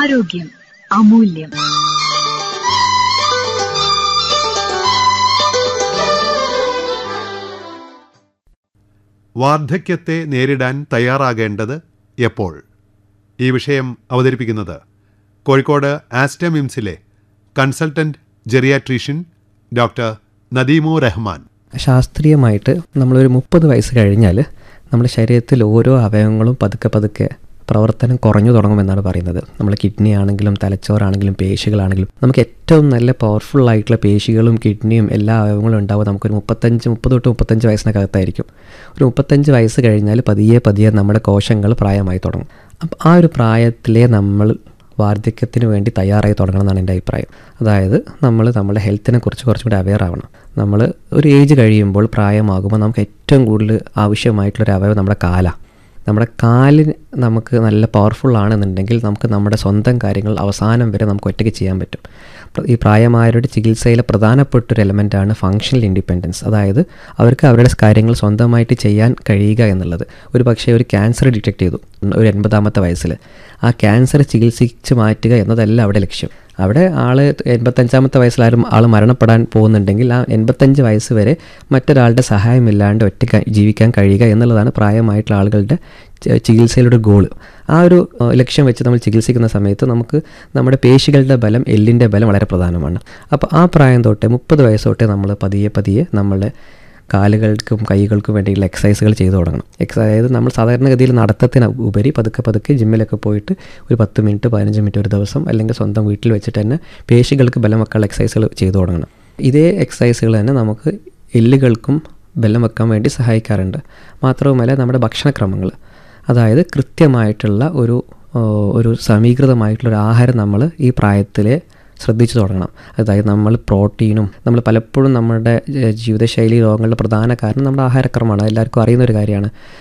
ആരോഗ്യം അമൂല്യം വാർദ്ധക്യത്തെ നേരിടാൻ തയ്യാറാകേണ്ടത് എപ്പോൾ ഈ വിഷയം അവതരിപ്പിക്കുന്നത് കോഴിക്കോട് ആസ്റ്റമിംസിലെ consultant geriatrician doctor Nadeemu Rahman ശാസ്ത്രീയമായിട്ട് നമ്മളൊരു മുപ്പത് വയസ്സ് കഴിഞ്ഞാൽ നമ്മുടെ ശരീരത്തിൽ ഓരോ അവയവങ്ങളും പതുക്കെ പതുക്കെ പ്രവർത്തനം കുറഞ്ഞു തുടങ്ങുമെന്നാണ് പറയുന്നത് നമ്മൾ കിഡ്നി ആണെങ്കിലും തലച്ചോറാണെങ്കിലും പേശികളാണെങ്കിലും നമുക്ക് ഏറ്റവും നല്ല പവർഫുൾ ആയിട്ടുള്ള പേശികളും കിഡ്നിയും എല്ലാ അവയവങ്ങളും ഉണ്ടാവും നമുക്കൊരു മുപ്പത്തഞ്ച് മുപ്പത് തൊട്ട് മുപ്പത്തഞ്ച് വയസ്സിനകത്തായിരിക്കും ഒരു മുപ്പത്തഞ്ച് വയസ്സ് കഴിഞ്ഞാൽ പതിയെ പതിയെ നമ്മുടെ കോശങ്ങൾ പ്രായമായി തുടങ്ങും അപ്പം ആ ഒരു പ്രായത്തിലെ നമ്മൾ വാർദ്ധക്യത്തിന് വേണ്ടി തയ്യാറായി തുടങ്ങണം എന്നാണ് എൻ്റെ അഭിപ്രായം അതായത് നമ്മൾ നമ്മുടെ ഹെൽത്തിനെ കുറിച്ച് കുറച്ചും കൂടി അവെയർ ആവണം നമ്മൾ ഒരു ഏജ് കഴിയുമ്പോൾ പ്രായമാകുമ്പോൾ നമുക്ക് ഏറ്റവും കൂടുതൽ ആവശ്യമായിട്ടുള്ളൊരു അവയവം നമ്മുടെ കാലാണ് നമ്മുടെ കാലിന് നമുക്ക് നല്ല പവർഫുൾ ആണെന്നുണ്ടെങ്കിൽ നമുക്ക് നമ്മുടെ സ്വന്തം കാര്യങ്ങൾ അവസാനം വരെ നമുക്ക് ഒറ്റയ്ക്ക് ചെയ്യാൻ പറ്റും പ്ര- ഈ പ്രായമായവരുടെ ചികിത്സയിലെ പ്രധാനപ്പെട്ട ഒരു എലമെൻ്റാണ് ഫങ്ഷണൽ ഇൻഡിപെൻഡൻസ് അതായത് അവർക്ക് അവരുടെ കാര്യങ്ങൾ സ്വന്തമായിട്ട് ചെയ്യാൻ കഴിയുക എന്നുള്ളത് ഒരു പക്ഷേ ഒരു ക്യാൻസർ ഡിറ്റക്ട് ചെയ്തു ഒരു എൺപതാമത്തെ വയസ്സിൽ ആ ക്യാൻസർ ചികിത്സിച്ച് മാറ്റുക എന്നതല്ല അവിടെ ലക്ഷ്യം അവിടെ ആൾ എൺപത്തഞ്ചാമത്തെ വയസ്സിലാരും ആൾ മരണപ്പെടാൻ പോകുന്നുണ്ടെങ്കിൽ ആ എൺപത്തഞ്ച് വയസ്സ് വരെ മറ്റൊരാളുടെ സഹായമില്ലാണ്ട് ഒറ്റ ജീവിക്കാൻ കഴിയുക എന്നുള്ളതാണ് പ്രായമായിട്ടുള്ള ആളുകളുടെ ച- ചികിത്സയിലൂടെ ഗോള് ആ ഒരു ഏഹ്, ലക്ഷ്യം വെച്ച് നമ്മൾ ചികിത്സിക്കുന്ന സമയത്ത് നമുക്ക് നമ്മുടെ പേശികളുടെ ബലം എല്ലിൻ്റെ ബലം വളരെ പ്രധാനമാണ് അപ്പോൾ ആ പ്രായം തൊട്ടേ മുപ്പത് വയസ്സ് തൊട്ടേ നമ്മൾ പതിയെ പതിയെ നമ്മളുടെ കാലുകൾക്കും കൈകൾക്കും വേണ്ടിയുള്ള എക്സസൈസുകൾ ചെയ്തു തുടങ്ങണം എക്സ അതായത് നമ്മൾ സാധാരണഗതിയിൽ നടത്തത്തിന് ഉപരി പതുക്കെ പതുക്കെ ജിമ്മിലൊക്കെ പോയിട്ട് ഒരു പത്ത് മിനിറ്റ് പതിനഞ്ച് മിനിറ്റ് ഒരു ദിവസം അല്ലെങ്കിൽ സ്വന്തം വീട്ടിൽ വെച്ചിട്ട് തന്നെ പേശികൾക്ക് ബലം വെക്കാനുള്ള എക്സസൈസുകൾ ചെയ്തു തുടങ്ങണം ഇതേ എക്സസൈസുകൾ തന്നെ നമുക്ക് എല്ലുകൾക്കും ബലം വെക്കാൻ വേണ്ടി സഹായിക്കാറുണ്ട് മാത്രവുമല്ല നമ്മുടെ ഭക്ഷണക്രമങ്ങൾ അതായത് കൃത്യമായിട്ടുള്ള ഒരു ആ, ഒരു സമീകൃതമായിട്ടുള്ള ഒരു ആഹാരം നമ്മൾ ഈ പ്രായത്തിലെ ശ്രദ്ധിച്ചു തുടങ്ങണം അതായത് നമ്മൾ പ്രോട്ടീനും നമ്മൾ പലപ്പോഴും നമ്മുടെ ഏഹ്, ജീവിതശൈലി രോഗങ്ങളുടെ പ്രധാന കാരണം നമ്മുടെ ആഹാരക്രമമാണ് എല്ലാവർക്കും അറിയുന്ന ഒരു കാര്യമാണ്